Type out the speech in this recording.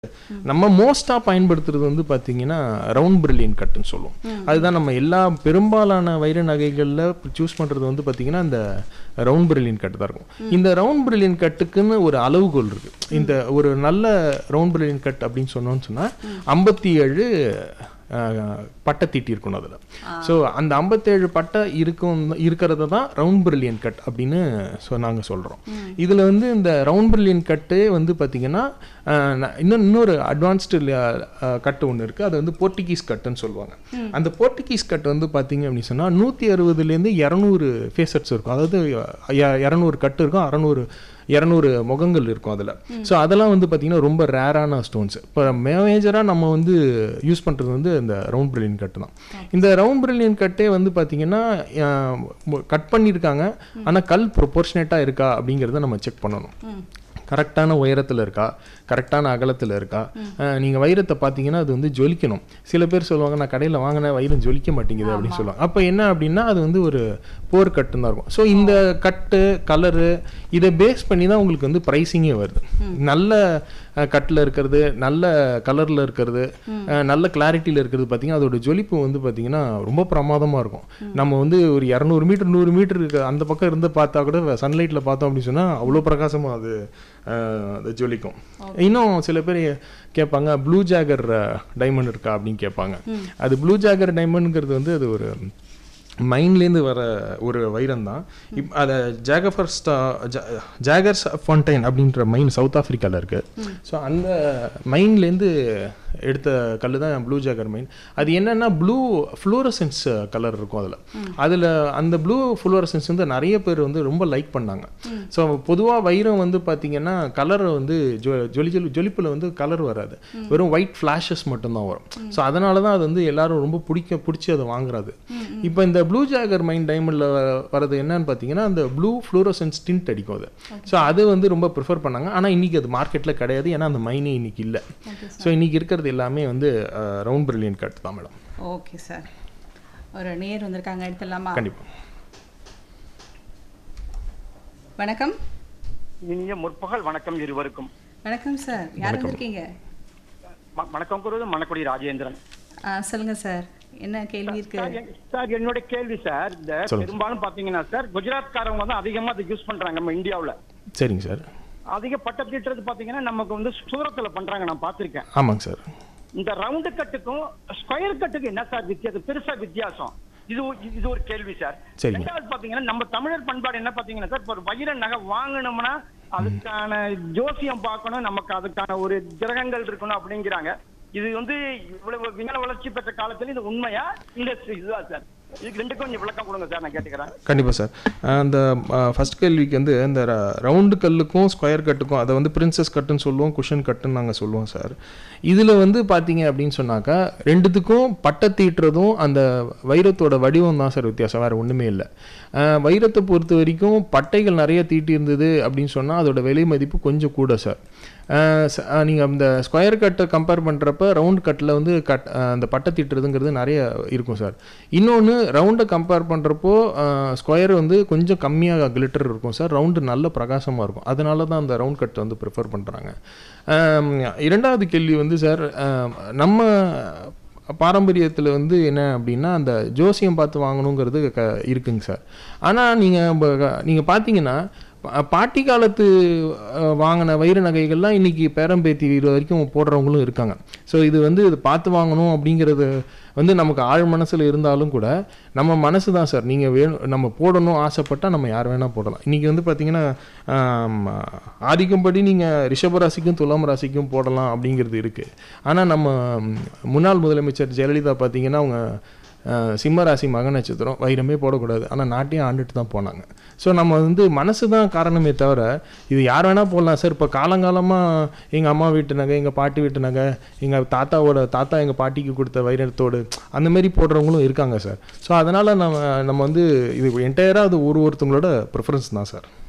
நம்ம மோஸ்டா பயன்படுத்துறது வந்து பாத்தீங்கன்னா ரவுண்ட் பிரில்லியன் கட்டுன்னு சொல்லுவோம் அதுதான் நம்ம எல்லா பெரும்பாலான வைர நகைகள்ல சூஸ் பண்றது வந்து பாத்தீங்கன்னா இந்த ரவுண்ட் பிரில்லியன் கட்டு தான் இருக்கும் இந்த ரவுண்ட் பிரில்லியன் கட்டுக்குன்னு ஒரு அளவுகோல் இருக்கு இந்த ஒரு நல்ல ரவுண்ட் பிரில்லியன் கட் அப்படின்னு சொன்னோம்னு சொன்னா ஐம்பத்தி ஏழு பட்டை தீட்டி இருக்கணும் அதில் ஸோ அந்த ஐம்பத்தேழு பட்டை இருக்கும் இருக்கிறத தான் ரவுண்ட் பிரில்லியன் கட் அப்படின்னு சொ நாங்கள் சொல்கிறோம் இதில் வந்து இந்த ரவுண்ட் பிரில்லியன் கட்டு வந்து பார்த்திங்கன்னா இன்னும் இன்னொரு அட்வான்ஸ்டு கட்டு ஒன்று இருக்குது அது வந்து போர்ட்டிகீஸ் கட்டுன்னு சொல்லுவாங்க அந்த போர்ட்டிகீஸ் கட் வந்து பார்த்தீங்க அப்படின்னு சொன்னால் நூற்றி அறுபதுலேருந்து இரநூறு ஃபேசட்ஸ் இருக்கும் அதாவது இரநூறு கட்டு இருக்கும் அறநூறு இரநூறு முகங்கள் இருக்கும் அதில் ஸோ அதெல்லாம் வந்து பார்த்திங்கன்னா ரொம்ப ரேரான ஸ்டோன்ஸ் இப்போ மேஜராக நம்ம வந்து யூஸ் பண்ணுறது வந்து இந்த ரவுண்ட் பிரில்லியன் கட்டு தான் இந்த ரவுண்ட் பிரில்லியன் கட்டே வந்து பார்த்திங்கன்னா கட் பண்ணியிருக்காங்க ஆனால் கல் ப்ரொபோர்ஷனேட்டாக இருக்கா அப்படிங்கிறத நம்ம செக் பண்ணணும் கரெக்டான உயரத்தில் இருக்கா கரெக்டான அகலத்தில் இருக்கா நீங்கள் வைரத்தை பார்த்தீங்கன்னா அது வந்து ஜொலிக்கணும் சில பேர் சொல்லுவாங்க நான் கடையில் வாங்கின வைரம் ஜொலிக்க மாட்டேங்குது அப்படின்னு சொல்லுவாங்க அப்போ என்ன அப்படின்னா அது வந்து ஒரு போர் கட்டுன்னு தான் இருக்கும் ஸோ இந்த கட்டு கலரு இதை பேஸ் பண்ணி தான் உங்களுக்கு வந்து ப்ரைஸிங்கே வருது நல்ல கட்டில் இருக்கிறது நல்ல கலரில் இருக்கிறது நல்ல கிளாரிட்டியில் இருக்கிறது பார்த்தீங்கன்னா அதோட ஜொலிப்பு வந்து பார்த்தீங்கன்னா ரொம்ப பிரமாதமாக இருக்கும் நம்ம வந்து ஒரு இரநூறு மீட்டர் நூறு மீட்டர் அந்த பக்கம் இருந்து பார்த்தா கூட சன்லைட்டில் பார்த்தோம் அப்படின்னு சொன்னால் அவ்வளோ பிரகாசமாக அது அது ஜொலிக்கும் இன்னும் சில பேர் கேட்பாங்க ப்ளூ ஜாகர் டைமண்ட் இருக்கா அப்படின்னு கேட்பாங்க அது ப்ளூ ஜாகர் டைமண்ட்ங்கிறது வந்து அது ஒரு மைண்ட்லேருந்து வர ஒரு வைரம் தான் இப் அதை ஜாகஃபர் ஸ்டா ஜாகர்ஸ் ஃபொன்டைன் அப்படின்ற மைன் சவுத் ஆஃப்ரிக்காவில் இருக்குது ஸோ அந்த மைண்ட்லேருந்து எடுத்த கல் தான் ப்ளூ ஜாகர் மைன் அது என்னென்னா ப்ளூ ஃப்ளூரசன்ஸ் கலர் இருக்கும் அதில் அதில் அந்த ப்ளூ ஃப்ளூரசன்ஸ் வந்து நிறைய பேர் வந்து ரொம்ப லைக் பண்ணாங்க ஸோ பொதுவாக வைரம் வந்து பார்த்திங்கன்னா கலர் வந்து ஜொ ஜொலி ஜொலி ஜொலிப்பில் வந்து கலர் வராது வெறும் ஒயிட் ஃப்ளாஷஸ் மட்டும்தான் வரும் ஸோ அதனால தான் அது வந்து எல்லாரும் ரொம்ப பிடிக்க பிடிச்சி அதை வாங்குறது இப்போ இந்த ப்ளூ ஜாகர் மைன் டைமண்டில் வரது என்னன்னு பார்த்தீங்கன்னா அந்த ப்ளூ ஃப்ளூரசன்ஸ் டிண்ட் அடிக்கும் அது ஸோ அது வந்து ரொம்ப ப்ரிஃபர் பண்ணாங்க ஆனால் இன்றைக்கி அது மார்க்கெட்டில் கிடையாது ஏன்னா அந்த மைனே இன்னைக்கு இல்லை ஸோ இன்றைக்கி இருக்கிறது எல்லாமே வந்து ரவுண்ட் பிரில்லியன் கட் தான் மேடம் ஓகே சார் ஒரு நேர் வந்திருக்காங்க எடுத்துடலாமா கண்டிப்பாக வணக்கம் இனிய முற்பகல் வணக்கம் இருவருக்கும் வணக்கம் சார் யார் வந்திருக்கீங்க ம- வணக்கம் கூறுவது மணக்குடி ராஜேந்திரன் ஆ, சொல்லுங்க சார் என்ன கேள்வி இருக்கு சார், என்- சார் என்னோட கேள்வி சார் இந்த சொல்லுங்க. பெரும்பாலும் பாத்தீங்கன்னா சார் குஜராத்காரவங்க தான் அதிகமா அதை யூஸ் பண்றாங்க நம்ம இந்தியாவுல சரிங்க சார் அதிக பட்ட தீட்டுறது பாத்தீங்கன்னா நமக்கு வந்து சூரத்துல பண்றாங்க நான் பாத்திருக்கேன் ஆமாங்க சார் இந்த ரவுண்டு கட்டுக்கும் ஸ்கொயர் கட்டுக்கும் என்ன சார் வித்தியாசம் பெருசா வித்தியாசம் இது ஒரு- இது ஒரு கேள்வி சார் சரிங்க. ரெண்டாவது பாத்தீங்கன்னா நம்ம தமிழர் பண்பாடு என்ன பாத்தீங்கன்னா சார் இப்ப ஒரு வைர நகை வாங்கணும்னா அதுக்கான ஜோசியம் பார்க்கணும் நமக்கு அதுக்கான ஒரு கிரகங்கள் இருக்கணும் அப்படிங்கிறாங்க இது வந்து இவ்வளவு விஞ்ஞான வளர்ச்சி பெற்ற காலத்துல இது உண்மையா இல்ல இதுதான் சார் இதுக்கு ரெண்டுக்கும் கொஞ்சம் விளக்கம் கொடுங்க சார் நான் கேட்டுக்கிறேன் கண்டிப்பாக சார் அந்த ஃபர்ஸ்ட் கேள்விக்கு வந்து இந்த ரவுண்டு கல்லுக்கும் ஸ்கொயர் கட்டுக்கும் அதை வந்து பிரின்சஸ் கட்டுன்னு சொல்லுவோம் குஷன் கட்டுன்னு நாங்கள் சொல்லுவோம் சார் இதில் வந்து பார்த்தீங்க அப்படின்னு சொன்னாக்கா ரெண்டுத்துக்கும் பட்டை தீட்டுறதும் அந்த வைரத்தோட வடிவம் தான் சார் வித்தியாசம் வேறு ஒன்றுமே இல்லை வைரத்தை பொறுத்த வரைக்கும் பட்டைகள் நிறைய தீட்டி இருந்தது அப்படின்னு சொன்னால் அதோட விலை மதிப்பு கொஞ்சம் கூட சார் நீங்கள் அந்த ஸ்கொயர் கட்டை கம்பேர் பண்ணுறப்ப ரவுண்ட் கட்டில் வந்து கட் அந்த பட்டை தீட்டுறதுங்கிறது நிறைய இருக்கும் சார் இன்னொன்று ரவுண்டை கம்பேர் பண்ணுறப்போ ஸ்கொயர் வந்து கொஞ்சம் கம்மியாக கிளிட்டர் இருக்கும் சார் ரவுண்டு நல்ல பிரகாசமாக இருக்கும் அதனால தான் அந்த ரவுண்ட் கட்டை வந்து ப்ரிஃபர் பண்ணுறாங்க இரண்டாவது கேள்வி வந்து சார் நம்ம பாரம்பரியத்தில் வந்து என்ன அப்படின்னா அந்த ஜோசியம் பார்த்து வாங்கணுங்கிறது க இருக்குங்க சார் ஆனால் நீங்கள் நீங்கள் பார்த்தீங்கன்னா பா- பாட்டி காலத்து அஹ், வாங்கின வைர நகைகள்லாம் இன்னைக்கு பேரம்பேத்தி இது வரைக்கும் போடுறவங்களும் இருக்காங்க ஸோ இது வந்து இது பார்த்து வாங்கணும் அப்படிங்கிறது வந்து நமக்கு ஆழ் மனசில் இருந்தாலும் கூட நம்ம மனசு தான் சார் நீங்கள் வேணும் நம்ம போடணும் ஆசைப்பட்டால் நம்ம யார் வேணால் போடலாம் இன்றைக்கி வந்து பார்த்தீங்கன்னா ஆம், ஆதிக்கம்படி நீங்கள் ரிஷபராசிக்கும் துலாம் ராசிக்கும் போடலாம் அப்படிங்கிறது இருக்குது ஆனால் நம்ம ம், முன்னாள் முதலமைச்சர் ஜெயலலிதா பார்த்தீங்கன்னா அவங்க அஹ், சிம்ம ராசி மக நட்சத்திரம் வைரமே போடக்கூடாது ஆனால் நாட்டையும் ஆண்டுட்டு தான் போனாங்க ஸோ நம்ம வந்து மனசு தான் காரணமே தவிர இது யார் வேணால் போடலாம் சார் இப்போ காலங்காலமாக எங்கள் அம்மா வீட்டு நகை எங்கள் பாட்டி வீட்டு நகை எங்கள் தாத்தாவோட தாத்தா எங்கள் பாட்டிக்கு கொடுத்த வைரத்தோடு அந்த மாதிரி போடுறவங்களும் இருக்காங்க சார் ஸோ அதனால் நம்ம நம்ம வந்து இது என்டையராக அது ஒரு ஒருத்தவங்களோட ப்ரிஃபரன்ஸ் தான் சார்